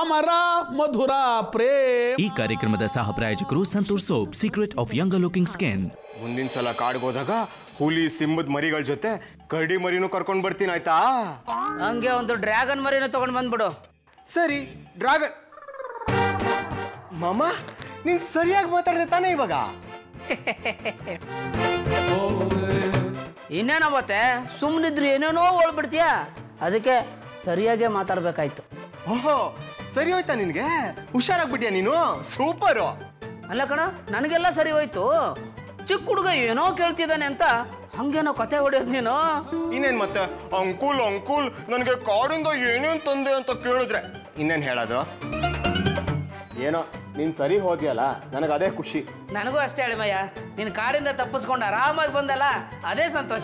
ಅಮರ ಮಧುರ ಪ್ರೇಮ ಈ ಕಾರ್ಯಕ್ರಮದ ಸಹ ಪ್ರಾಯೋಜಕರು Santoor soap secret of younger looking skin ಮುಂದಿನ ಸಲ ಕಾಡ್ಗೆ ಹೋದಾಗ ಹುಲಿ ಸಿಂಹದ ಮರಿಗಳ ಜೊತೆ ಕರಡಿ ಮರಿನೂ ಕರ್ಕೊಂಡು ಬರ್ತೀನಿ ಆಯ್ತಾ ಹಂಗೆ ಒಂದು ಡ್ರ್ಯಾಗನ್ ಮರಿನ ತಗೊಂಡ್ ಬಂದ್ಬಿಡು ಸರಿ ಡ್ರಾಗನ್ ಮಾಮ ನೀನ್ ಸರಿಯಾಗಿ ಮಾತಾಡಿದೆ ತಾನೇ ಇವಾಗ ಇನ್ನೇನವತ್ತೆ ಸುಮ್ಮನಿದ್ರು ಏನೇನೋ ಓಳ್ಬಿಡ್ತೀಯ ಅದಕ್ಕೆ ಸರಿಯಾಗೇ ಮಾತಾಡ್ಬೇಕಾಯ್ತು ಓಹೋ ಸರಿ ಹೋಯ್ತಾ ನಿನ್ಗೆ ಹುಷಾರಾಗ್ಬಿಟ್ಯಾ ನೀನು ಸೂಪರು ಅಲ್ಲ ಕಣ ನನಗೆಲ್ಲ ಸರಿ ಹೋಯ್ತು ಚಿಕ್ಕ ಹುಡುಗ ಏನೋ ಕೇಳ್ತಿದ್ದಾನೆ ಅಂತ ಹಂಗೇನೋ ಕತೆ ಹೊಡೆಯೋದು ನೀನು ಇನ್ನೇನ್ ಮತ್ತೆ ಅಂಕುಲ್ ಅಂಕುಲ್ ನನಗೆ ಕಾಡಿಂದ ಏನೇನ್ ತಂದೆ ಅಂತ ಕೇಳಿದ್ರೆ ಇನ್ನೇನ್ ಹೇಳೋದು ಏನೋ ನೀನ್ ಸರಿ ಹೋದ್ಯಲ್ಲ ನನಗೆ ಅದೇ ಖುಷಿ ನನಗೂ ಅಷ್ಟೇ ಅಳಿಮಯ್ಯ ನೀನು ಕಾಡಿಂದ ತಪ್ಪಿಸ್ಕೊಂಡು ಆರಾಮಾಗಿ ಬಂದಲ್ಲ ಅದೇ ಸಂತೋಷ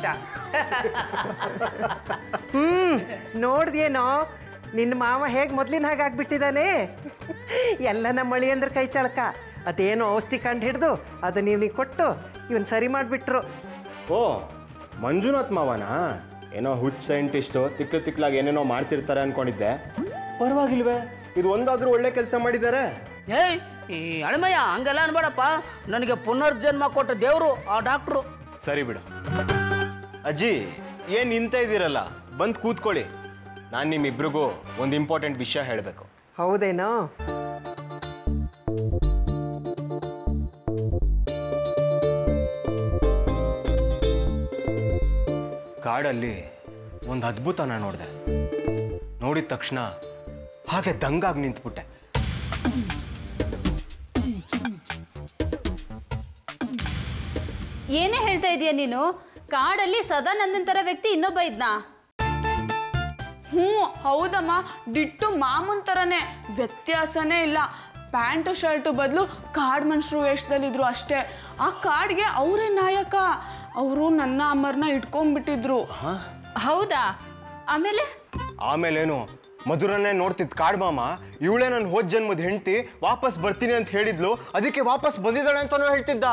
ಹ್ಮ್ ನೋಡ್ದೇನೋ ನಿನ್ನ ಮಾವ ಹೇಗೆ ಮೊದ್ಲಿನ ಹಾಗೆ ಆಗ್ಬಿಟ್ಟಿದ್ದಾನೆ ಎಲ್ಲ ನಮ್ಮ ಮಳಿ ಅಂದ್ರೆ ಕೈ ಚಳಕ ಅದೇನೋ ಔಷಧಿ ಕಂಡು ಹಿಡಿದು ಅದು ನೀವು ಕೊಟ್ಟು ಇವನ್ ಸರಿ ಮಾಡಿಬಿಟ್ರು ಓ ಮಂಜುನಾಥ್ ಮಾವನಾ ಏನೋ ಹುಚ್ ಸೈಂಟಿಸ್ಟು ತಿಕ್ಲು ತಿಕ್ಲಾಗಿ ಏನೇನೋ ಮಾಡ್ತಿರ್ತಾರೆ ಅನ್ಕೊಂಡಿದ್ದೆ ಪರವಾಗಿಲ್ವೇ ಇದು ಒಂದಾದ್ರೂ ಒಳ್ಳೆ ಕೆಲಸ ಮಾಡಿದ್ದಾರೆ ಏಯ್ ಈ ಅಳಿಮಯ್ಯ ಹಂಗೆಲ್ಲ ಅನ್ಬೇಡಪ್ಪ ನನಗೆ ಪುನರ್ಜನ್ಮ ಕೊಟ್ಟ ದೇವರು ಆ ಡಾಕ್ಟ್ರು ಸರಿ ಬಿಡು ಅಜ್ಜಿ ಏನ್ ನಿಂತ ಇದ್ದೀರಲ್ಲ ಬಂದ್ ಕೂತ್ಕೊಳ್ಳಿ ನಾನು ನಿಮ್ಮಿಬ್ರಿಗೂ ಒಂದು ಇಂಪಾರ್ಟೆಂಟ್ ವಿಷಯ ಹೇಳಬೇಕು ಹೌದೇನೋ ಕಾಡಲ್ಲಿ ಒಂದು ಅದ್ಭುತನ ನೋಡಿದೆ ನೋಡಿದ ತಕ್ಷಣ ಹಾಗೆ ದಂಗಾಗಿ ನಿಂತ್ಬಿಟ್ಟೆ ಏನೇ ಹೇಳ್ತಾ ಇದೀಯ ನೀನು ಕಾಡಲ್ಲಿ ಸದಾನಂದನ್ ತರ ವ್ಯಕ್ತಿ ಇನ್ನೊಬ್ಬ ಇದ್ನಾ ಹ್ಞೂ ಹೌದಮ್ಮ ಡಿಟ್ಟು ಮಾಮೂನ್ ಥರನೇ ವ್ಯತ್ಯಾಸನೇ ಇಲ್ಲ ಪ್ಯಾಂಟು ಶರ್ಟು ಬದಲು ಕಾಡ್ ಮನುಷ್ಯರು ವೇಷದಲ್ಲಿದ್ರು ಅಷ್ಟೇ ಆ ಕಾಡ್ಗೆ ಅವರೇ ನಾಯಕ ಅವರು ನನ್ನ ಅಮ್ಮರ್ನ ಇಟ್ಕೊಂಡ್ಬಿಟ್ಟಿದ್ರು ಹೌದಾ ಆಮೇಲೆ ಆಮೇಲೇನು ಮಧುರನ್ನೇ ನೋಡ್ತಿದ್ ಕಾಡ್ ಮಾಮ ಇವಳೇ ನನ್ನ ಹೋದ್ ಜನ್ಮದ ಹೆಂಡತಿ ವಾಪಸ್ ಬರ್ತೀನಿ ಅಂತ ಹೇಳಿದ್ಲು ಅದಕ್ಕೆ ವಾಪಸ್ ಬಂದಿದ್ದಾಳೆ ಅಂತಾನೂ ಹೇಳ್ತಿದ್ದ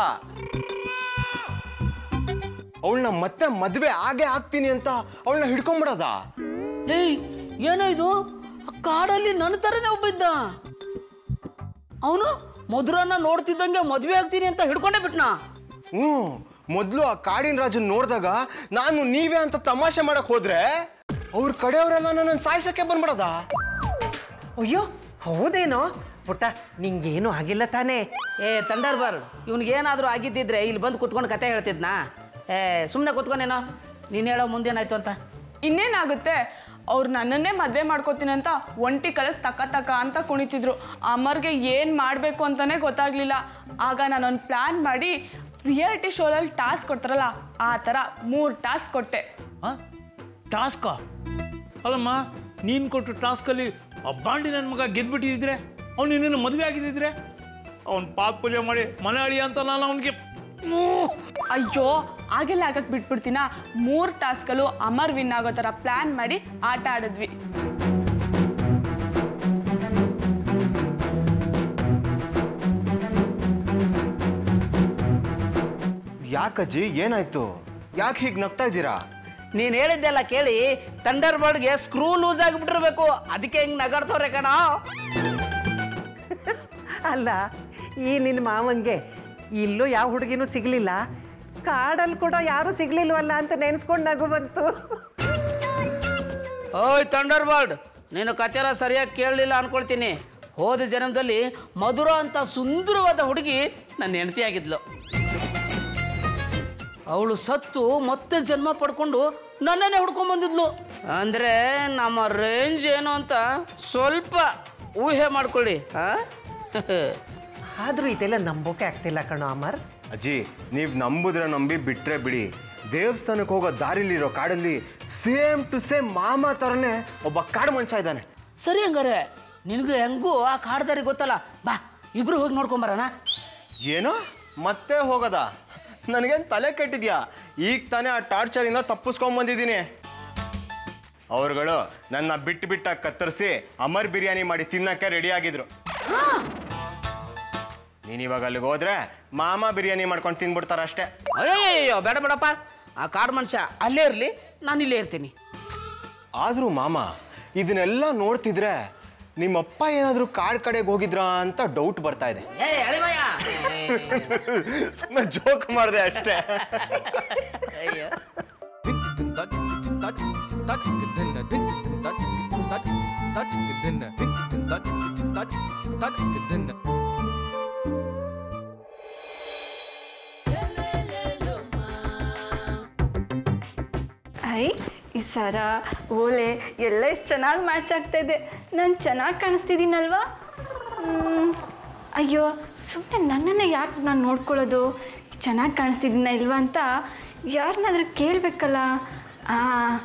ಅವಳನ್ನ ಮತ್ತೆ ಮದ್ವೆ ಆಗೇ ಆಗ್ತೀನಿ ಅಂತ ಅವಳನ್ನ ಹಿಡ್ಕೊಂಬಿಡದ ಏಯ್ ಏನೋ ಇದು ಆ ಕಾಡಲ್ಲಿ ನನ್ನ ಥರನೇ ಒಬ್ಬ ಇದ್ದ ಅವನು ಮಧುರನ್ನ ನೋಡ್ತಿದ್ದಂಗೆ ಮದುವೆ ಆಗ್ತೀನಿ ಅಂತ ಹಿಡ್ಕೊಂಡೇ ಬಿಟ್ನಾ ಹ್ಞೂ ಮೊದಲು ಆ ಕಾಡಿನ ರಾಜನ್ ನೋಡಿದಾಗ ನಾನು ನೀವೇ ಅಂತ ತಮಾಷೆ ಮಾಡಕ್ ಹೋದ್ರೆ ಅವ್ರ ಕಡೆಯವರೆಲ್ಲ ನನ್ನ ಸಾಯ್ಸಕ್ಕೆ ಬಂದ್ಬಿಡದ ಅಯ್ಯೋ ಹೌದೇನೋ ಪುಟ್ಟ ನಿಂಗೇನು ಆಗಿಲ್ಲ ತಾನೇ ಏ ತಂಡರ್ ಬಾರ್ ಏನಾದರೂ ಆಗಿದ್ದಿದ್ರೆ ಇಲ್ಲಿ ಬಂದು ಕುತ್ಕೊಂಡು ಕತೆ ಹೇಳ್ತಿದ್ನಾ ಏ ಸುಮ್ಮನೆ ಕುತ್ಕೊಂಡೇನೋ ನೀನು ಹೇಳೋ ಮುಂದೇನಾಯ್ತು ಅಂತ ಇನ್ನೇನಾಗುತ್ತೆ ಅವ್ರು ನನ್ನನ್ನೇ ಮದುವೆ ಮಾಡ್ಕೋತೀನಿ ಅಂತ ಒಂಟಿ ಕಲಕ್ ತಕ ತಕ ಅಂತ ಕುಣಿತಿದ್ರು ಅಮ್ಮರ್ಗೆ ಏನು ಮಾಡಬೇಕು ಅಂತಲೇ ಗೊತ್ತಾಗ್ಲಿಲ್ಲ ಆಗ ನಾನೊಂದು ಪ್ಲ್ಯಾನ್ ಮಾಡಿ ರಿಯಾಲಿಟಿ ಶೋಲಲ್ಲಿ ಟಾಸ್ಕ್ ಕೊಡ್ತಾರಲ್ಲ ಆ ಥರ ಮೂರು ಟಾಸ್ಕ್ ಕೊಟ್ಟೆ ಟಾಸ್ಕ ಅಲ್ಲಮ್ಮ ನೀನು ಕೊಟ್ಟು ಟಾಸ್ಕಲ್ಲಿ ಆ ಬಾಂಡಿ ನನ್ನ ಮಗ ಗೆದ್ಬಿಟ್ಟಿದ್ರೆ ಅವ್ನು ಇನ್ನೇನು ಮದುವೆ ಆಗಿದ್ದಿದ್ರೆ ಅವ್ನು ಪಾದ ಪೂಜೆ ಮಾಡಿ ಮನೆ ಅಳಿ ಅಂತ ನಾನು ಅವನಿಗೆ ಅಯ್ಯೋ ಹಾಗೆಲ್ಲ ಆಗಕ್ಕೆ ಬಿಟ್ಬಿಡ್ತೀನ ಮೂರು ಟಾಸ್ಕಲ್ಲೂ ಅಮರ್ ವಿನ್ ಆಗೋ ಥರ ಪ್ಲ್ಯಾನ್ ಮಾಡಿ ಆಟ ಆಡಿದ್ವಿ ಯಾಕಜ್ಜಿ ಏನಾಯ್ತು ಯಾಕೆ ಹೀಗೆ ನಗ್ತಾ ಇದ್ದೀರಾ ನೀನು ಹೇಳಿದ್ದೆಲ್ಲ ಕೇಳಿ ತಂಡರ್ ಬರ್ಡ್ಗೆ ಸ್ಕ್ರೂ ಲೂಸ್ ಆಗಿಬಿಟ್ಟಿರ್ಬೇಕು ಅದಕ್ಕೆ ಹಿಂಗೆ ನಗಾಡ್ತವ್ರೆ ಕಣ ಅಲ್ಲ ಈ ನಿನ್ನ ಮಾವಂಗೆ ಇಲ್ಲೂ ಯಾವ ಹುಡುಗಿನೂ ಸಿಗಲಿಲ್ಲ ಕಾಡಲ್ಲಿ ಕೂಡ ಯಾರೂ ಸಿಗ್ಲಿಲ್ವಲ್ಲ ಅಂತ ನೆನೆಸ್ಕೊಂಡು ನಗು ಬಂತು ಓಯ್ ಥಂಡರ್ ಬರ್ಡ್ ನೀನು ಕತೆಲ್ಲ ಸರಿಯಾಗಿ ಕೇಳಲಿಲ್ಲ ಅನ್ಕೊಳ್ತೀನಿ ಹೋದ ಜನ್ಮದಲ್ಲಿ ಮಧುರ ಅಂತ ಸುಂದರವಾದ ಹುಡುಗಿ ನನ್ನ ಹೆಂಡತಿ ಆಗಿದ್ಲು ಅವಳು ಸತ್ತು ಮತ್ತೆ ಜನ್ಮ ಪಡ್ಕೊಂಡು ನನ್ನನ್ನೇ ಹುಡ್ಕೊಂಡ್ ಬಂದಿದ್ಲು ಅಂದ್ರೆ ನಮ್ಮ ರೇಂಜ್ ಏನು ಅಂತ ಸ್ವಲ್ಪ ಊಹೆ ಮಾಡ್ಕೊಳ್ಳಿ ಆ? ಆದರೂ ಇದೆಲ್ಲ ನಂಬೋಕೆ ಆಗ್ತಿಲ್ಲ ಕಣೋ ಅಮರ್ ಅಜ್ಜಿ ನೀವು ನಂಬುದ್ರೆ ನಂಬಿ ಬಿಟ್ರೆ ಬಿಡಿ ದೇವಸ್ಥಾನಕ್ಕೆ ಹೋಗೋ ದಾರಿಲಿರೋ ಕಾಡಲ್ಲಿ ಸೇಮ್ ಟು ಸೇಮ್ ಮಾಮ ಥರನೇ ಒಬ್ಬ ಕಾಡು ಮನುಷ್ಯ ಇದ್ದಾನೆ ಸರಿ ಹಂಗಾರೆ ನಿನಗೆ ಹೆಂಗೂ ಆ ಕಾಡ್ದಾರಿ ಗೊತ್ತಲ್ಲ ಬಾ ಇಬ್ರು ಹೋಗಿ ನೋಡ್ಕೊಂಬರೋಣ ಏನೋ ಮತ್ತೆ ಹೋಗೋದ ನನಗೇನು ತಲೆ ಕೆಟ್ಟಿದ್ಯಾ ಈಗ ತಾನೇ ಆ ಟಾರ್ಚರಿಂದ ತಪ್ಪಿಸ್ಕೊಂಬಂದಿದ್ದೀನಿ ಅವ್ರುಗಳು ನನ್ನ ಬಿಟ್ಟು ಬಿಟ್ಟಾಗಿ ಕತ್ತರಿಸಿ ಅಮರ್ ಬಿರಿಯಾನಿ ಮಾಡಿ ತಿನ್ನಕ್ಕೆ ರೆಡಿ ಆಗಿದ್ರು ನೀನು ಇವಾಗ ಅಲ್ಲಿಗೆ ಹೋದ್ರೆ ಮಾಮ ಬಿರಿಯಾನಿ ಮಾಡ್ಕೊಂಡು ತಿನ್ಬಿಡ್ತಾರ ಅಷ್ಟೇ ಅಯ್ಯಯ್ಯೋ ಬೇಡ ಬೇಡಪ್ಪ ಆ ಕಾಡು ಮನುಷ್ಯ ಅಲ್ಲೇ ಇರಲಿ ನಾನು ಇಲ್ಲೇ ಇರ್ತೀನಿ ಆದರೂ ಮಾಮ ಇದನ್ನೆಲ್ಲ ನೋಡ್ತಿದ್ರೆ ನಿಮ್ಮಪ್ಪ ಏನಾದರೂ ಕಾಡ್ ಕಡೆಗೆ ಹೋಗಿದ್ರಾ ಅಂತ ಡೌಟ್ ಬರ್ತಾ ಇದೆ ಏ ಅಳಿಮಯ್ಯ ಸುಮ್ಮನೆ ಜೋಕ್ ಮಾಡಿದೆ ಅಷ್ಟೇ ಅಯ್ಯೋ ಐ ಈ ಸರ ಓಲೆ ಎಲ್ಲ ಎಷ್ಟು ಚೆನ್ನಾಗಿ ಮ್ಯಾಚ್ ಆಗ್ತಾ ಇದೆ ನಾನು ಚೆನ್ನಾಗಿ ಕಾಣಿಸ್ತಿದ್ದೀನಲ್ವಾ ಮ್, ಅಯ್ಯೋ ಸುಮ್ಮನೆ ನನ್ನನ್ನು ಯಾಕೆ ನಾನು ನೋಡ್ಕೊಳ್ಳೋದು ಚೆನ್ನಾಗಿ ಕಾಣಿಸ್ತಿದ್ದೀನ ಇಲ್ವಾ ಅಂತ ಯಾರನ್ನಾದ್ರೂ ಕೇಳಬೇಕಲ್ಲ ಆ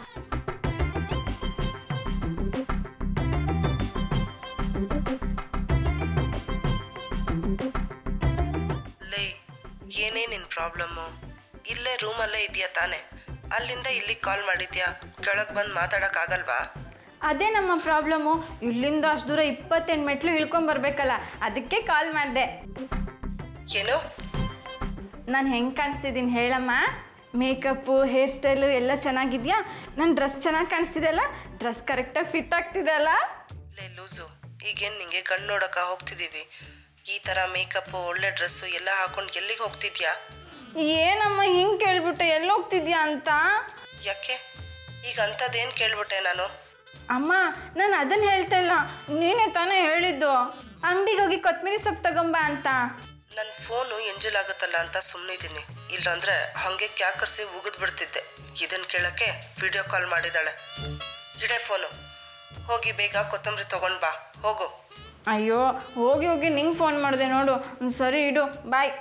ಲೇ ಏನೇ ನಿನ್ನ ಪ್ರಾಬ್ಲಮ್ಮು ಇಲ್ಲೇ ರೂಮಲ್ಲೇ ಇದೆಯಾ ತಾನೇ ಅಲ್ಲಿಂದ ಇಲ್ಲಿಗೆ ಕಾಲ್ ಮಾಡಿದ್ಯಾ ಕೆಳಗೆ ಬಂದು ಮಾತಾಡೋಕ್ಕಾಗಲ್ವಾ ಅದೇ ನಮ್ಮ ಪ್ರಾಬ್ಲಮ್ಮು ಇಲ್ಲಿಂದ ಅಷ್ಟು ದೂರ ಇಪ್ಪತ್ತೆಂಟು ಮೆಟ್ಲು ಇಳ್ಕೊಂಬರ್ಬೇಕಲ್ಲ ಅದಕ್ಕೆ ಕಾಲ್ ಮಾಡಿದೆ ಏನು ನಾನು ಹೆಂಗೆ ಕಾಣಿಸ್ತಿದ್ದೀನಿ ಹೇಳಮ್ಮ ಮೇಕಪ್ಪು ಹೇರ್ ಸ್ಟೈಲು ಎಲ್ಲ ಚೆನ್ನಾಗಿದೆಯಾ ನನ್ನ ಡ್ರೆಸ್ ಚೆನ್ನಾಗಿ ಕಾಣಿಸ್ತಿದೆಯಲ್ಲ ಡ್ರೆಸ್ ಕರೆಕ್ಟಾಗಿ ಫಿಟ್ ಆಗ್ತಿದೆಯಲ್ಲ ಲೇ ಲೂಸು ಈಗೇನು ನಿಂಗೆ ಕಣ್ಣು ನೋಡೋಕೆ ಹೋಗ್ತಿದ್ದೀವಿ ಈ ಥರ ಮೇಕಪ್ಪು ಒಳ್ಳೆ ಡ್ರೆಸ್ಸು ಎಲ್ಲ ಹಾಕೊಂಡು ಎಲ್ಲಿಗೆ ಹೋಗ್ತಿದ್ಯಾ ಏನಮ್ಮ ಹಿಂಗೆ ಕೇಳ್ಬಿಟ್ಟೆ ಎಲ್ಲಿ ಹೋಗ್ತಿದ್ಯಾ ಅಂತ ಯಾಕೆ ಈಗ ಅಂಥದ್ದೇನು ಕೇಳ್ಬಿಟ್ಟೆ ನಾನು ಅಮ್ಮ ನಾನು ಅದನ್ನು ಹೇಳ್ತಾ ಇಲ್ಲ ನೀನೇ ತಾನೇ ಹೇಳಿದ್ದು ಅಂಗಡಿಗೆ ಹೋಗಿ ಕೊತ್ತಂಬರಿ ಸೊಪ್ಪು ತಗೊಂಬ ಅಂತ ನನ್ನ ಫೋನು ಎಂಜಲ್ ಆಗುತ್ತಲ್ಲ ಅಂತ ಸುಮ್ಮನಿದ್ದೀನಿ ಇಲ್ಲಾಂದ್ರೆ ಹಾಗೆ ಕ್ಯಾಕರ್ಸಿ ಉಗಿದ್ ಬಿಡ್ತಿದ್ದೆ ಇದನ್ನು ಕೇಳೋಕ್ಕೆ ವಿಡಿಯೋ ಕಾಲ್ ಮಾಡಿದಾಳೆ ಇಡೆ ಫೋನು ಹೋಗಿ ಬೇಗ ಕೊತ್ತಂಬರಿ ತಗೊಂಡು ಬಾ ಹೋಗು ಅಯ್ಯೋ ಹೋಗಿ ಹೋಗಿ ನಿಂಗೆ ಫೋನ್ ಮಾಡಿದೆ ನೋಡು ಹ್ಮ್, ಸರಿ ಇಡು ಬಾಯ್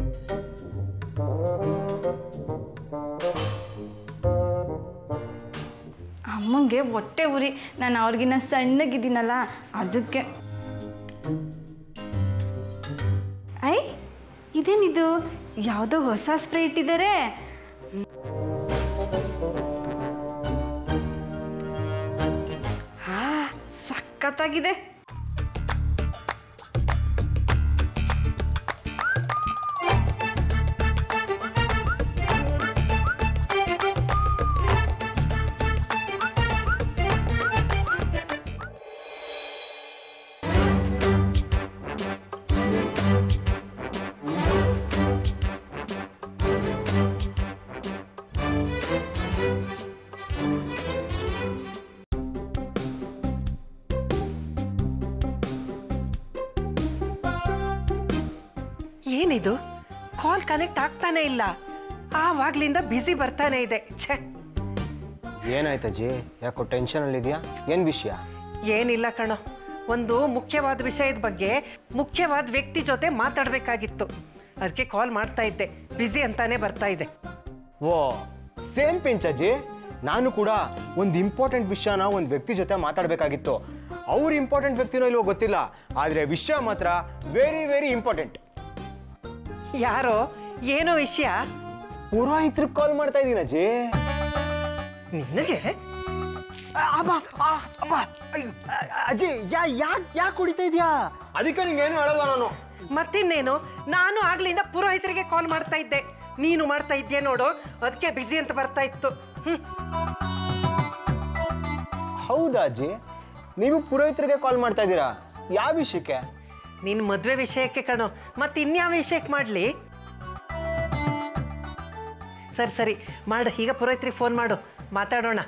ಅಮ್ಮಂಗೆ ಹೊಟ್ಟೆ ಉರಿ ನಾನು ಅವ್ರಿಗಿನ್ನ ಸಣ್ಣಗಿದ್ದೀನಲ್ಲ ಅದಕ್ಕೆ ಐ ಇದೇನಿದು ಯಾವುದೋ ಹೊಸ ಸ್ಪ್ರೇ ಇಟ್ಟಿದ್ದಾರೆ ಹಾ ಸಖತ್ತಾಗಿದೆ ಏನಿದು ಕಾಲ್ ಕನೆಕ್ಟ್ ಆಗ್ತಾನೆ ಇಲ್ಲ ಆವಾಗ್ಲಿಂದ ಬ್ಯುಸಿ ಬರ್ತಾನೆ ಇದೆ ಛೇ ಏನಾಯ್ತಜ್ಜಿ ಯಾಕೋ ಟೆನ್ಷನಲ್ಲಿದೆಯಾ ಏನು ವಿಷಯ ಏನಿಲ್ಲ ಕಣೋ ಒಂದು ಮುಖ್ಯವಾದ ವಿಷಯದ ಬಗ್ಗೆ ಮುಖ್ಯವಾದ ವ್ಯಕ್ತಿ ಜೊತೆ ಮಾತಾಡಬೇಕಾಗಿತ್ತು ಅದಕ್ಕೆ ಕಾಲ್ ಮಾಡ್ತಾ ಇದ್ದೆ ಬ್ಯುಸಿ ಅಂತಾನೆ ಬರ್ತಾ ಇದೆ ಓ ಸೇಮ್ ಪಿಂಚ್ ಅಜ್ಜಿ ನಾನು ಕೂಡ ಒಂದು ಇಂಪಾರ್ಟೆಂಟ್ ವಿಷಯನ ಒಂದು ವ್ಯಕ್ತಿ ಜೊತೆ ಮಾತಾಡಬೇಕಾಗಿತ್ತು ಅವ್ರು ಇಂಪಾರ್ಟೆಂಟ್ ವ್ಯಕ್ತಿನೋ ಇಲ್ವೋ ಗೊತ್ತಿಲ್ಲ ಆದರೆ ವಿಷಯ ಮಾತ್ರ ವೆರಿ ವೆರಿ ಇಂಪಾರ್ಟೆಂಟ್ ಯಾರೋ ಏನೋ ವಿಷಯ ಪುರೋಹಿತ್ರಿಗೆ ಕಾಲ್ ಮಾಡ್ತಾ ಇದ್ದೀನಿ ಅಜ್ಜಿ ನಿನಗೆ ಅಬ್ಬ ಆ, ಅಬ್ಬ ಅಯ್ಯೋ, ಅ- ಅಜ್ಜಿ ಯಾ ಯಾಕೆ ಯಾಕೆ ಕುಡಿತಾ ಇದೆಯಾ ಅದಕ್ಕೆ ನಿಂಗೇನು ಹೇಳೋಲ್ಲ ನಾನು ಮತ್ತಿನ್ನೇನು ನಾನು ಆಗ್ಲಿಂದ ಪುರೋಹಿತರಿಗೆ ಕಾಲ್ ಮಾಡ್ತಾ ಇದ್ದೆ ನೀನು ಮಾಡ್ತಾ ಇದ್ದೆ ನೋಡು ಅದಕ್ಕೆ ಬ್ಯುಸಿ ಅಂತ ಬರ್ತಾ ಇತ್ತು ಹ್ಮ್ ಹೌದಾ ಅಜ್ಜಿ ನೀವು ಪುರೋಹಿತರಿಗೆ ಕಾಲ್ ಮಾಡ್ತಾ ಇದ್ದೀರಾ ಯಾವ ವಿಷಯಕ್ಕೆ ನಿನ್ನ ಮದುವೆ ವಿಷಯಕ್ಕೆ ಕಣೋ ಮತ್ತೆ ಇನ್ಯಾವ ವಿಷಯಕ್ಕೆ ಮಾಡಲಿ ಸರಿ ಸರಿ ಮಾಡು ಈಗ ಪುರೋಹಿತ್ರಿಗೆ ಫೋನ್ ಮಾಡು ಮಾತಾಡೋಣ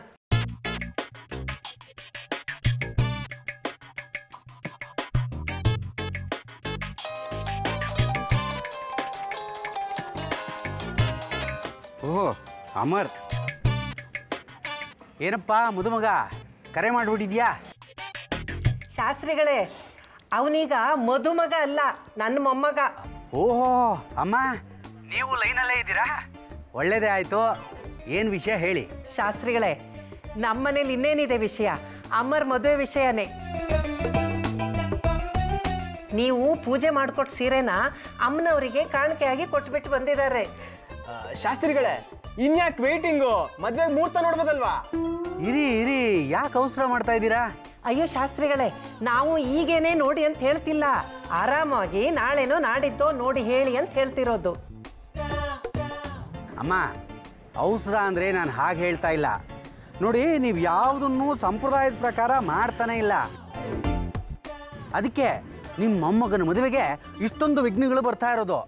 ಓಹೋ ಅಮರ್ ಏನಪ್ಪ ಮದುಮಗ ಕರೆ ಮಾಡಿಬಿಟ್ಟಿದ್ಯಾ ಶಾಸ್ತ್ರಿಗಳೇ ಅವನೀಗ ಮದುಮಗ ಅಲ್ಲ ನನ್ನ ಮೊಮ್ಮಗ ಓಹೋ ಅಮ್ಮ ನೀವು ಲೈನಲ್ಲೇ ಇದ್ದೀರಾ ಒಳ್ಳೇದೇ ಆಯಿತು ಏನು ವಿಷಯ ಹೇಳಿ ಶಾಸ್ತ್ರಿಗಳೇ ನಮ್ಮನೇಲಿ ಇನ್ನೇನಿದೆ ವಿಷಯ ಅಮ್ಮರ್ ಮದುವೆ ವಿಷಯನೇ ನೀವು ಪೂಜೆ ಮಾಡಿಕೊಟ್ಟು ಸೀರೆನ ಅಮ್ಮನವರಿಗೆ ಕಾಣಿಕೆಯಾಗಿ ಕೊಟ್ಬಿಟ್ಟು ಬಂದಿದ್ದಾರೆ ಆ, ಶಾಸ್ತ್ರಿಗಳೇ ಇನ್ಯಾಕೆ ವೇಟಿಂಗು ಮದ್ವೆಗೆ ಮುಹೂರ್ತ ನೋಡ್ಬೋದಲ್ವಾ ಇರಿ ಇರಿ ಯಾಕೆ ಅವಸರ ಮಾಡ್ತಾ ಇದ್ದೀರಾ ಅಯ್ಯೋ ಶಾಸ್ತ್ರಿಗಳೇ ನಾವು ಈಗೇನೆ ನೋಡಿ ಅಂತ ಹೇಳ್ತಿಲ್ಲ ಆರಾಮಾಗಿ ನಾಳೆನೋ ನಾಡಿದ್ದೋ ನೋಡಿ ಹೇಳಿ ಅಂತ ಹೇಳ್ತಿರೋದು ಅಮ್ಮ ಅವಸರ ಅಂದರೆ ನಾನು ಹಾಗೆ ಹೇಳ್ತಾ ಇಲ್ಲ ನೋಡಿ ನೀವು ಯಾವುದನ್ನು ಸಂಪ್ರದಾಯದ ಪ್ರಕಾರ ಮಾಡ್ತಾನೆ ಇಲ್ಲ ಅದಕ್ಕೆ ನಿಮ್ಮ ಮೊಮ್ಮಗನ ಮದುವೆಗೆ ಇಷ್ಟೊಂದು ವಿಘ್ನಗಳು ಬರ್ತಾ ಇರೋದು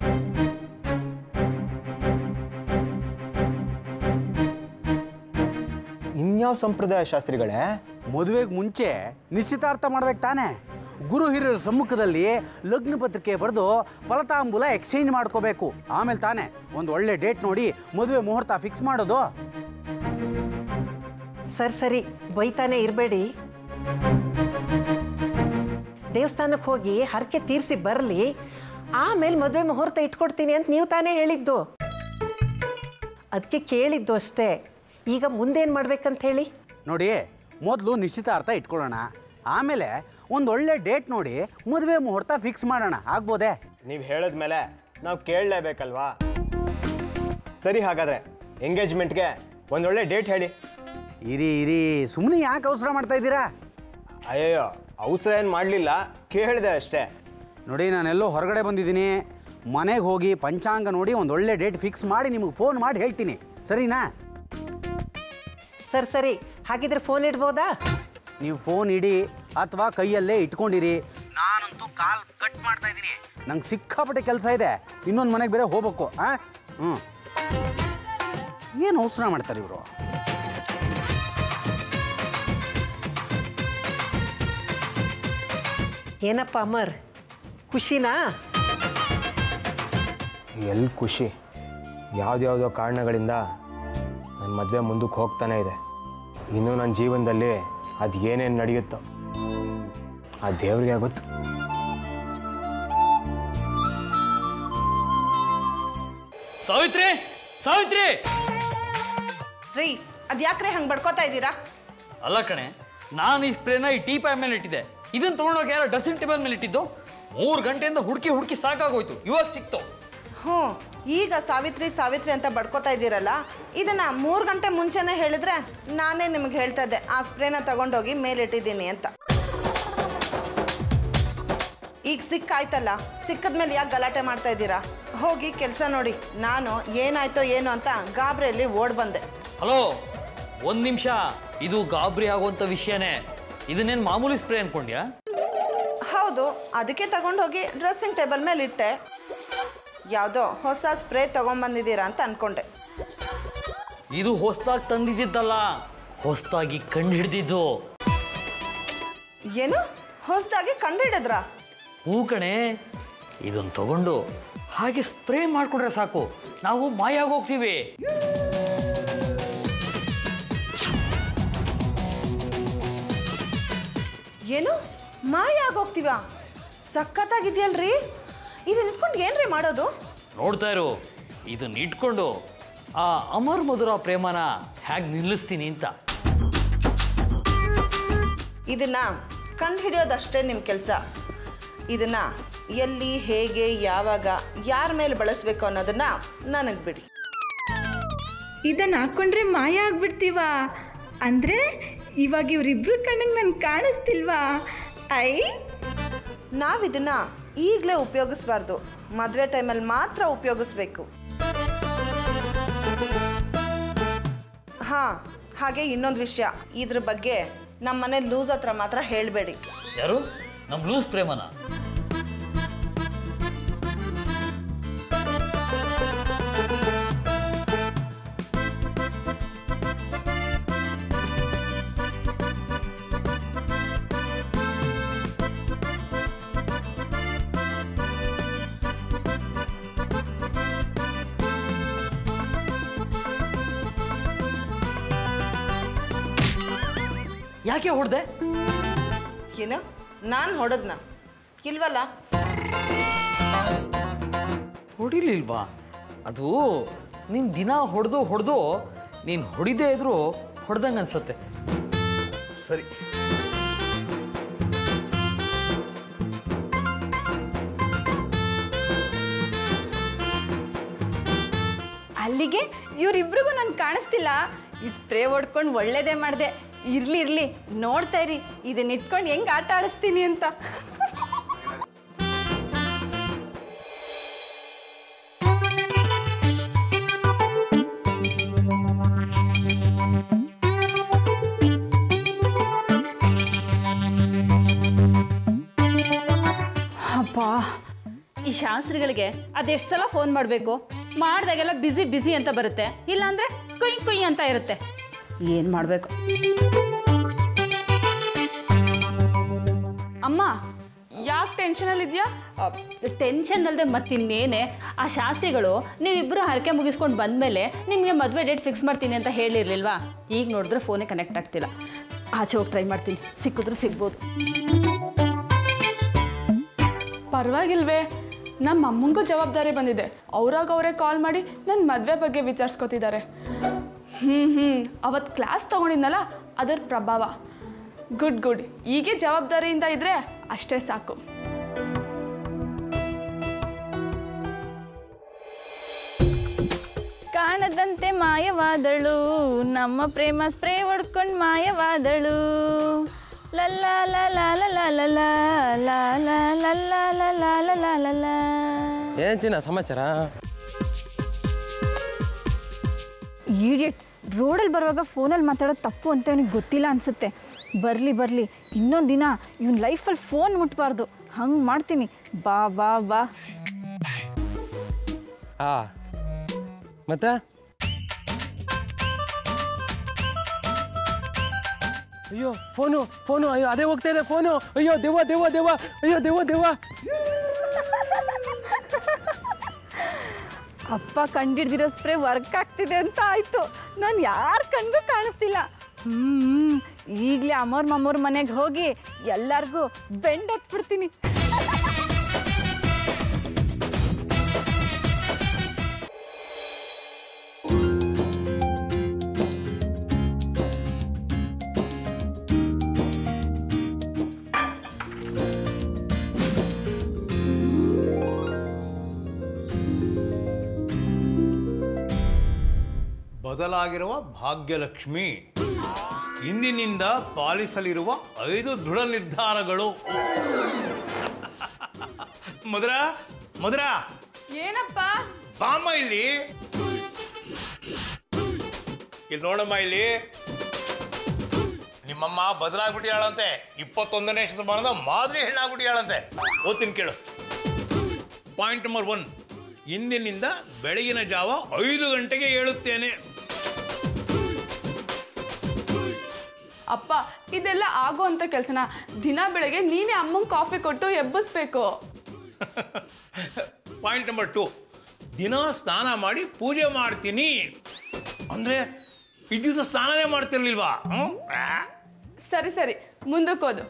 ಇನ್ಯಾವ ಸಂಪ್ರದಾಯ ಶಾಸ್ತ್ರಿಗಳೇ ಮದುವೆಗೆ ಮುಂಚೆ ನಿಶ್ಚಿತಾರ್ಥ ಮಾಡ್ಬೇಕು ತಾನೆ ಗುರು ಹಿರಿಯರ ಸಮ್ಮುಖದಲ್ಲಿ ಲಗ್ನ ಪತ್ರಿಕೆ ಬರೆದು ಫಲತಾಂಬೂಲ ಎಕ್ಸ್ಚೇಂಜ್ ಮಾಡ್ಕೋಬೇಕು ಆಮೇಲೆ ತಾನೆ ಒಂದು ಒಳ್ಳೆ ಡೇಟ್ ನೋಡಿ ಮದುವೆ ಮುಹೂರ್ತ ಫಿಕ್ಸ್ ಮಾಡೋದು ಸರಿ ಸರಿ ಬೈತಾನೆ ಇರಬೇಡಿ ದೇವಸ್ಥಾನಕ್ಕೆ ಹೋಗಿ ಹರಕೆ ತೀರಿಸಿ ಬರಲಿ ಆಮೇಲೆ ಮದುವೆ ಮುಹೂರ್ತ ಇಟ್ಕೊಡ್ತೀನಿ ಅಂತ ನೀವು ತಾನೇ ಹೇಳಿದ್ದು ಅದಕ್ಕೆ ಕೇಳಿದ್ದು ಅಷ್ಟೇ ಈಗ ಮುಂದೇನು ಮಾಡ್ಬೇಕಂತ ಹೇಳಿ ನೋಡಿ ಮೊದಲು ನಿಶ್ಚಿತಾರ್ಥ ಇಟ್ಕೊಳ್ಳೋಣ ಆಮೇಲೆ ಒಂದು ಒಳ್ಳೆ ಡೇಟ್ ನೋಡಿ ಮದುವೆ ಮುಹೂರ್ತ ಫಿಕ್ಸ್ ಮಾಡೋಣ ಆಗ್ಬೋದೇ ನೀವು ಹೇಳಿದ್ಮೇಲೆ ನಾವು ಕೇಳಲೇಬೇಕಲ್ವಾ ಸರಿ ಹಾಗಾದ್ರೆ ಎಂಗೇಜ್ಮೆಂಟ್ಗೆ ಒಂದೊಳ್ಳೆ ಡೇಟ್ ಹೇಳಿ ಇರಿ ಇರಿ ಸುಮ್ಮನೆ ಯಾಕೆ ಅವಸರ ಮಾಡ್ತಾ ಇದ್ದೀರಾ ಅಯ್ಯಯ್ಯೋ ಅವಸರ ಏನು ಮಾಡಲಿಲ್ಲ ಕೇಳಿದೆ ಅಷ್ಟೇ ನೋಡಿ ನಾನೆಲ್ಲೋ ಹೊರಗಡೆ ಬಂದಿದ್ದೀನಿ ಮನೆಗೆ ಹೋಗಿ ಪಂಚಾಂಗ ನೋಡಿ ಒಂದು ಒಳ್ಳೆ ಡೇಟ್ ಫಿಕ್ಸ್ ಮಾಡಿ ನಿಮಗೆ ಫೋನ್ ಮಾಡಿ ಹೇಳ್ತೀನಿ ಸರಿನಾ ಸರಿ ಸರಿ ಹಾಗಿದ್ರೆ ಫೋನ್ ಇಡ್ಬೋದಾ ನೀವು ಫೋನ್ ಇಡಿ ಅಥವಾ ಕೈಯಲ್ಲೇ ಇಟ್ಕೊಂಡಿರಿ ನಾನಂತೂ ಕಾಲ್ ಕಟ್ ಮಾಡ್ತಾ ಇದ್ದೀನಿ ನಂಗೆ ಸಿಕ್ಕಾಪಟ್ಟೆ ಕೆಲಸ ಇದೆ ಇನ್ನೊಂದು ಮನೆಗೆ ಬೇರೆ ಹೋಗ್ಬೇಕು ಹಾಂ ಹ್ಞೂ ಏನು ಅವಸರ ಮಾಡ್ತಾರೆ ಇವರು ಏನಪ್ಪ ಅಮರ್ ಖುಷಿನಾ ಎಲ್ಲಿ ಖುಷಿ ಯಾವುದ್ಯಾವುದೋ ಕಾರಣಗಳಿಂದ ನನ್ನ ಮದುವೆ ಮುಂದಕ್ಕೆ ಹೋಗ್ತಾನೆ ಇದೆ ಇನ್ನು ನನ್ನ ಜೀವನದಲ್ಲಿ ಅದು ಏನೇನು ನಡೆಯುತ್ತೋ ಆ ದೇವ್ರಿಗೆ ಗೊತ್ತು ಸಾವಿತ್ರಿ ಸಾವಿತ್ರಿ ರೀ ಅದ್ಯಾಕ್ರೆ ಹಂಗೆ ಬಡ್ಕೋತಾ ಇದ್ದೀರಾ ಅಲ್ಲ ಕಣೆ ನಾನು ಈ ಸ್ಪ್ರೇನ ಈ ಟೀ ಪಾಯ್ ಮೇಲೆ ಇಟ್ಟಿದ್ದೆ ಇದನ್ನ ತೊಗೊಂಡೋಗಿ ಯಾರೋ ಡ್ರೆಸ್ಸಿಂಗ್ ಟೇಬಲ್ ಮೇಲೆ ಇಟ್ಟಿದ್ದು ಮೂರು ಗಂಟೆಯಿಂದ ಹುಡುಕಿ ಹುಡುಕಿ ಸಾಕಾಗೋಯ್ತು ಇವಾಗ ಸಿಕ್ತು ಹ್ಞೂ ಈಗ ಸಾವಿತ್ರಿ ಸಾವಿತ್ರಿ ಅಂತ ಬಡ್ಕೋತಾ ಇದ್ದೀರಲ್ಲ ಇದನ್ನ ಮೂರು ಗಂಟೆ ಮುಂಚೆನೇ ಹೇಳಿದ್ರೆ ನಾನೇ ನಿಮ್ಗೆ ಹೇಳ್ತಾ ಇದ್ದೆ ಆ ಸ್ಪ್ರೇನ ತಗೊಂಡೋಗಿ ಮೇಲಿಟ್ಟಿದ್ದೀನಿ ಅಂತ ಈಗ ಸಿಕ್ಕಾಯ್ತಲ್ಲ ಸಿಕ್ಕದ್ಮೇಲೆ ಯಾಕೆ ಗಲಾಟೆ ಮಾಡ್ತಾ ಇದ್ದೀರಾ ಹೋಗಿ ಕೆಲಸ ನೋಡಿ ನಾನು ಏನಾಯ್ತೋ ಏನೋ ಅಂತ ಗಾಬರಿಯಲ್ಲಿ ಓಡ್ ಬಂದೆ ಹಲೋ ಒಂದು ನಿಮಿಷ ಇದು ಗಾಬರಿ ಆಗುವಂಥ ವಿಷಯನೇ ಇದನ್ನೇನು ಮಾಮೂಲಿ ಸ್ಪ್ರೇ ಅನ್ಕೊಂಡ್ಯಾ ಹೌದು ಅದಕ್ಕೆ ತಗೊಂಡೋಗಿ ಡ್ರೆಸ್ಸಿಂಗ್ ಟೇಬಲ್ ಮೇಲೆ ಇಟ್ಟೆ ಯಾವುದೋ ಹೊಸ ಸ್ಪ್ರೇ ತಗೊಂಬಂದಿದ್ದೀರಾ ಅಂತ ಅನ್ಕೊಂಡೆ ಇದು ಹೊಸ್ದಾಗಿ ತಂದಿದ್ದಲ್ಲ ಹೊಸ್ದಾಗಿ ಕಂಡು ಹಿಡ್ದಿದ್ದು ಏನು ಹೊಸದಾಗಿ ಕಂಡುಹಿಡಿದ್ರಾ ಹೂ ಕಣೆ ಇದನ್ನು ತಗೊಂಡು ಹಾಗೆ ಸ್ಪ್ರೇ ಮಾಡ್ಕೊಂಡ್ರೆ ಸಾಕು ನಾವು ಮಾಯ ಹೋಗ್ತೀವಿ ಏನು ಮಾಯ ಆಗೋಗ್ತೀವ ಸಖತ್ತಾಗಿದೆಯಲ್ರಿ ಇದು ನಿಂತ್ಕೊಂಡು ಏನ್ರಿ ಮಾಡೋದು ನೋಡ್ತಾ ಇರು ಇದನ್ನ ಇಟ್ಕೊಂಡು ಆ ಅಮರ್ ಮಧುರ ಪ್ರೇಮನ ಹೇಗೆ ನಿಲ್ಲಿಸ್ತೀನಿ ಅಂತ ಇದನ್ನ ಕಂಡು ಹಿಡಿಯೋದಷ್ಟೇ ನಿಮ್ಮ ಕೆಲಸ ಇದನ್ನ ಎಲ್ಲಿ ಹೇಗೆ ಯಾವಾಗ ಯಾರ ಮೇಲೆ ಬಳಸಬೇಕು ಅನ್ನೋದನ್ನ ನನಗೆ ಬಿಡಿ ಇದನ್ನ ಹಾಕೊಂಡ್ರೆ ಮಾಯ ಆಗ್ಬಿಡ್ತೀವಾ ಅಂದ್ರೆ ಇವಾಗ ಇವ್ರಿಬ್ರು ಕಣ್ಣಿಗೆ ನನ್ಗೆ ಕಾಣಿಸ್ತಿಲ್ವಾ ಐ ನಾವಿದನ್ನ ಈಗಲೇ ಉಪಯೋಗಿಸ್ಬಾರ್ದು ಮದುವೆ ಟೈಮಲ್ಲಿ ಮಾತ್ರ ಉಪಯೋಗಿಸ್ಬೇಕು ಹಾಂ ಹಾಗೆ ಇನ್ನೊಂದು ವಿಷಯ ಇದ್ರ ಬಗ್ಗೆ ನಮ್ಮ ಮನೆ ಲೂಸ್ ಹತ್ರ ಮಾತ್ರ ಹೇಳಬೇಡಿ ಯಾರು ನಮ್ಮ ಲೂಸ್ ಪ್ರೇಮನ ಯಾಕೆ ಹೊಡೆದೆ ಏನು ನಾನು ಹೊಡೆದ್ನ ಇಲ್ವಲ್ಲ ಹೊಡಿಲಿಲ್ವಾ ಅದು ನೀನು ದಿನ ಹೊಡೆದು ಹೊಡೆದು ನೀನು ಹೊಡಿದೇ ಇದ್ರು ಹೊಡೆದಂಗೆ ಅನ್ಸುತ್ತೆ ಸರಿ ಅಲ್ಲಿಗೆ ಇವರಿಬ್ರಿಗೂ ನನ್ಗೆ ಕಾಣಿಸ್ತಿಲ್ಲ ಈ ಸ್ಪ್ರೇ ಹೊಡ್ಕೊಂಡು ಒಳ್ಳೇದೇ ಮಾಡಿದೆ ಇರ್ಲಿ ಇರ್ಲಿ ನೋಡ್ತಾ ಇರಿ ಇದನ್ನ ಇಟ್ಕೊಂಡು ಹೆಂಗೆ ಆಟ ಆಡಿಸ್ತೀನಿ ಅಂತ ಶಾಸ್ತ್ರಿಗಳಿಗೆ ಅದೆಷ್ಟು ಸಲ ಫೋನ್ ಮಾಡಬೇಕು ಮಾಡಿದಾಗೆಲ್ಲ ಬ್ಯುಸಿ ಬ್ಯುಸಿ ಅಂತ ಬರುತ್ತೆ ಇಲ್ಲಾಂದರೆ ಕುಯ್ ಕುಯ್ ಅಂತ ಇರುತ್ತೆ ಏನು ಮಾಡಬೇಕು ಅಮ್ಮ ಯಾಕೆ ಟೆನ್ಷನಲ್ಲಿ ಇದೆಯಾ ಟೆನ್ಷನ್ ಅಲ್ಲದೆ ಮತ್ತಿನ್ನೇನೆ ಆ ಶಾಸ್ತ್ರಿಗಳು ನೀವಿಬ್ಬರು ಹರಕೆ ಮುಗಿಸ್ಕೊಂಡು ಬಂದಮೇಲೆ ನಿಮಗೆ ಮದುವೆ ಡೇಟ್ ಫಿಕ್ಸ್ ಮಾಡ್ತೀನಿ ಅಂತ ಹೇಳಿರ್ಲಿಲ್ವಾ ಈಗ ನೋಡಿದ್ರೆ ಫೋನೇ ಕನೆಕ್ಟ್ ಆಗ್ತಿಲ್ಲ ಆಚೆ ಹೋಗಿ ಟ್ರೈ ಮಾಡ್ತೀನಿ ಸಿಕ್ಕಿದ್ರು ಸಿಗ್ಬೋದು ಪರವಾಗಿಲ್ವೇ ನಮ್ಮ ಅಮ್ಮಂಗೂ ಜವಾಬ್ದಾರಿ ಬಂದಿದೆ ಅವ್ರಾಗ ಅವರೇ ಕಾಲ್ ಮಾಡಿ ನನ್ನ ಮದುವೆ ಬಗ್ಗೆ ವಿಚಾರಿಸ್ಕೊತಿದ್ದಾರೆ ಹ್ಞೂ ಹ್ಞೂ ಅವತ್ತು ಕ್ಲಾಸ್ ತೊಗೊಂಡಿದ್ನಲ್ಲ ಅದರ ಪ್ರಭಾವ ಗುಡ್ ಗುಡ್ ಹೀಗೆ ಜವಾಬ್ದಾರಿಯಿಂದ ಇದ್ದರೆ ಅಷ್ಟೇ ಸಾಕು ಕಾಣದಂತೆ ಮಾಯವಾದಳು ನಮ್ಮ ಪ್ರೇಮ ಸ್ಪ್ರೇ ಹೊಡ್ಕೊಂಡು ಮಾಯವಾದಳು ಲಲ್ಲ ಲಲ ಲಲ ಲಲ ಲಲ ಲಲ ಲಲ ಲಲ ಲಲ ಏನ್ ಚಿನ್ನ ಸಮಾಚಾರ ಈಡಿಯಟ್ ರೋಡಲ್ಲಿ ಬರುವಾಗ ಫೋನಲ್ಲಿ ಮಾತಾಡೋದು ತಪ್ಪು ಅಂತ ಅವನಿಗೆ ಗೊತ್ತಿಲ್ಲ ಅನಿಸುತ್ತೆ ಬರಲಿ ಬರಲಿ ಇನ್ನೊಂದು ದಿನ ಇವನ್ ಲೈಫಲ್ಲಿ ಫೋನ್ ಮುಟ್ಬಾರ್ದು ಹಂಗೆ ಮಾಡ್ತೀನಿ ಬಾ ಬಾ ಬಾ ಹಾ ಮತ್ತೆ ಅಯ್ಯೋ ಫೋನು ಫೋನು ಅಯ್ಯೋ ಅದೇ ಹೋಗ್ತಾ ಇದೆ ಫೋನು ಅಯ್ಯೋ ದೇವ ದೇವ ದೇವ ಅಯ್ಯೋ ದೇವ ದೇವ ಅಪ್ಪ ಕಂಡಿಡ್ದಿರೋ ಸ್ಪ್ರೇ ವರ್ಕ್ ಆಗ್ತಿದೆ ಅಂತ ಆಯಿತು ನಾನು ಯಾರ ಕಣ್ಗೂ ಕಾಣಿಸ್ತಿಲ್ಲ ಹ್ಞೂ ಈಗಲೇ ಅಮ್ಮೋರ್ ಮಮ್ಮೋರ್ ಮನೆಗೆ ಹೋಗಿ ಎಲ್ಲರಿಗೂ ಬೆಂಡ್ ಹತ್ಬಿಡ್ತೀನಿ ಬದಲಾಗಿರುವ ಭಾಗ್ಯಲಕ್ಷ್ಮಿ ಇಂದಿನಿಂದ ಪಾಲಿಸಲಿರುವ ಐದು ದೃಢ ನಿರ್ಧಾರಗಳು ಮಧುರ ಮಧುರ ಏನಪ್ಪ ಬಾಮ್ಮ ಇಲ್ಲಿ ಇಲ್ಲಿ ನೋಡಮ್ಮ ಇಲ್ಲಿ ನಿಮ್ಮಮ್ಮ ಬದಲಾಗ್ಬಿಟ್ಟಿಯಾಳಂತೆ ಇಪ್ಪತ್ತೊಂದನೇ ಶತಮಾನದ ಮಾದರಿ ಹೆಣ್ಣಾಗ್ಬಿಟ್ಟಿಯಾಳಂತೆ ಓದ್ತೀನಿ ಕೇಳು ಪಾಯಿಂಟ್ ನಂಬರ್ ಒನ್ ಇಂದಿನಿಂದ ಬೆಳಗಿನ ಜಾವ ಐದು ಗಂಟೆಗೆ ಏಳುತ್ತೇನೆ ಅಪ್ಪ ಇದೆಲ್ಲ ಆಗೋ ಅಂತ ಕೆಲಸನ ದಿನ ಬೆಳಗ್ಗೆ ನೀನೇ ಅಮ್ಮಂಗೆ ಕಾಫಿ ಕೊಟ್ಟು ಎಬ್ಬಿಸ್ಬೇಕು ಪಾಯಿಂಟ್ ನಂಬರ್ ಟು ದಿನ ಸ್ನಾನ ಮಾಡಿ ಪೂಜೆ ಮಾಡ್ತೀನಿ ಅಂದ್ರೆ ಈ ದಿವಸ ಸ್ನಾನನೇ ಮಾಡ್ತಿರ್ಲಿಲ್ವಾ ಹ್ಮ್? ಆ. ಸರಿ ಸರಿ ಮುಂದಕ್ಕೋದು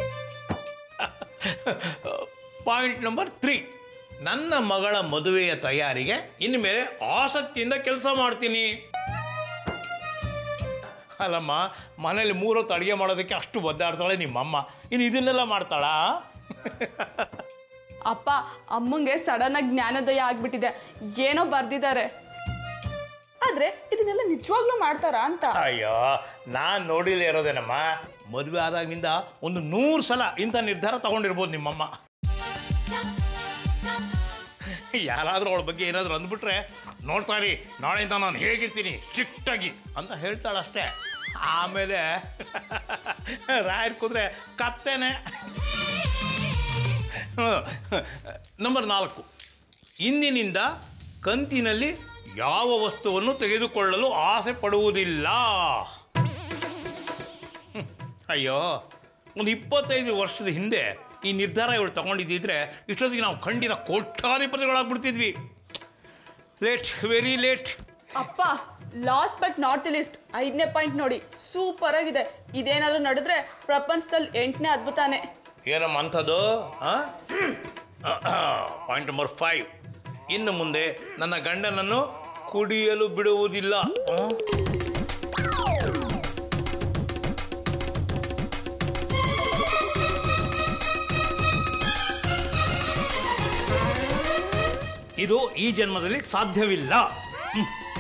ಪಾಯಿಂಟ್ ನಂಬರ್ ತ್ರೀ ನನ್ನ ಮಗಳ ಮದುವೆಯ ತಯಾರಿಗೆ ಇನ್ಮೇಲೆ ಆಸಕ್ತಿಯಿಂದ ಕೆಲಸ ಮಾಡ್ತೀನಿ ಅಲ್ಲಮ್ಮ ಮನೇಲಿ ಮೂರೊತ್ತು ಅಡುಗೆ ಮಾಡೋದಕ್ಕೆ ಅಷ್ಟು ಒದ್ದಾಡ್ತಾಳೆ ನಿಮ್ಮಮ್ಮ ಇನ್ನು ಇದನ್ನೆಲ್ಲ ಮಾಡ್ತಾಳಾ ಅಪ್ಪ ಅಮ್ಮಂಗೆ ಸಡನ್ ಆಗಿ ಜ್ಞಾನೋದಯ ಆಗ್ಬಿಟ್ಟಿದೆ ಏನೋ ಬರ್ದಿದ್ದಾರೆ ಆದ್ರೆ ಇದನ್ನೆಲ್ಲ ನಿಜವಾಗ್ಲೂ ಮಾಡ್ತಾರಾ ಅಂತ ಅಯ್ಯೋ ನಾನು ನೋಡಿಲ್ಲೇ ಇರೋದೇನಮ್ಮ ಮದುವೆ ಆದಾಗಿನಿಂದ ಒಂದು ನೂರು ಸಲ ಇಂಥ ನಿರ್ಧಾರ ತಗೊಂಡಿರ್ಬೋದು ನಿಮ್ಮಮ್ಮ ಯಾರಾದರೂ ಅವಳ ಬಗ್ಗೆ ಏನಾದರೂ ಅಂದ್ಬಿಟ್ರೆ ನೋಡ್ತಾರಿ ನಾಳೆಯಿಂದ ನಾನು ಹೇಗಿರ್ತೀನಿ ಸ್ಟ್ರಿಕ್ಟಾಗಿ ಅಂತ ಹೇಳ್ತಾಳಷ್ಟೇ ಆಮೇಲೆ ರಾಯರ್ ಕುದ್ರೆ ಕತ್ತೇನೆ ನಂಬರ್ ನಾಲ್ಕು ಇಂದಿನಿಂದ ಕಂತಿನಲ್ಲಿ ಯಾವ ವಸ್ತುವನ್ನು ತೆಗೆದುಕೊಳ್ಳಲು ಆಸೆ ಪಡುವುದಿಲ್ಲ ಹ್ಮ್. ಅಯ್ಯೋ ಒಂದು ಇಪ್ಪತ್ತೈದು ವರ್ಷದ ಹಿಂದೆ ಈ ನಿರ್ಧಾರ ಇವಳು ತಗೊಂಡಿದ್ದಿದ್ರೆ ಇಷ್ಟೊತ್ತಿಗೆ ನಾವು ಖಂಡಿತ ಕೋಟ್ಯಾಧಿಪತಿಗಳಾಗ್ಬಿಡ್ತಿದ್ವಿ ಲೇಟ್ ವೆರಿ ಲೇಟ್ ಅಪ್ಪ last but not the least ಐದನೇ ಪಾಯಿಂಟ್ ನೋಡಿ ಸೂಪರ್ ಆಗಿದೆ ಇದೇನಾದ್ರೂ ನಡೆದ್ರೆ ಪ್ರಪಂಚದಲ್ಲಿ ಎಂಟನೇ ಅದ್ಭುತಾನೆ ಏನಮ್ಮ ಅಂಥದ್ದು ಪಾಯಿಂಟ್ ನಂಬರ್ ಫೈವ್ ಇನ್ನು ಮುಂದೆ ನನ್ನ ಗಂಡನನ್ನು ಕುಡಿಯಲು ಬಿಡುವುದಿಲ್ಲ ಆ? ಇದು ಈ ಜನ್ಮದಲ್ಲಿ ಸಾಧ್ಯವಿಲ್ಲ ಹ್ಮ್.